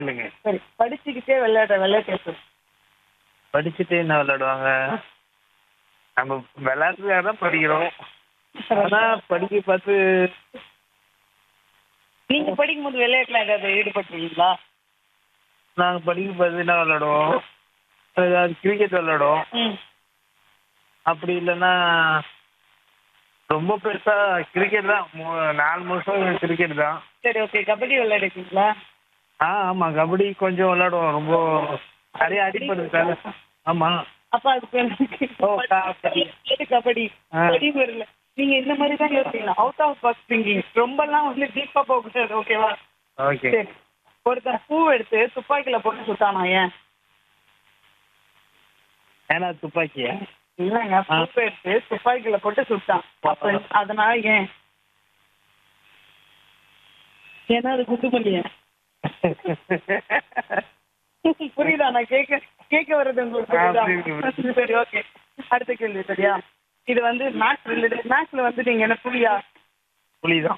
இல்லைங்க சரி படிச்சுக்கிட்டே விளையாடுற விளையாட்டு எது? படிச்சுட்டு என்ன விளையாடுவாங்க நம்ம விளையாட்டுக்காக தான் படிக்கிறோம் ஆனால் படிக்க பார்த்து நீங்க படிக்கும்போது விளையாட்டுல ஏதாவது ஈடுபட்டுருக்கீங்களா நாங்கள் படிக்க பார்த்து என்ன விளையாடுவோம் ஏதாவது கிரிக்கெட் விளையாடுவோம் ம் அப்படி இல்லைன்னா ரொம்ப பெருசா கிரிக்கெட் தான் மூ- நாலு வருஷம் கிரிக்கெட் தான் சரி ஓகே கபடி விளையாடிருக்கீங்களா ஆ ஆமாம் கபடி கொஞ்சம் விளையாடுவோம் ரொம்ப நிறைய அடிப்படுது ஆமாம் அப்ப அது பேரு ஓ, கபடி. பேரு கபடி ஆ. கபடி வரல நீங்க இந்த மாதிரி தான் யோசிக்கணும் அவுட் ஆஃப் பாக்ஸ் திங்கிங் ரொம்பலாம் வந்து டீப்பா போக கூடாது ஓகேவா ஓகே சரி ஒருத்தன் பூ எடுத்து துப்பாக்கில போட்டு சுட்டானா ஏன் ஏன்னா துப்பாக்கியா இல்லைங்க ஆ. பூ எடுத்து துப்பாக்கில போட்டு சுட்டான் அப்ப அதனால ஏன் ஏன்னா அது குண்டுமல்லியா புரியுதா நான் கேட்க கேட்க வர்றது உங்களுக்கு ஆ, புரியுதா? புரியுது, புரியுது. சரி ஓகே அடுத்த கேள்வி சரியா இது வந்து மேக்ஸ் ரிலேட்டட் மேக்ஸ்ல வந்து நீங்க என்ன புரியா புலிதான்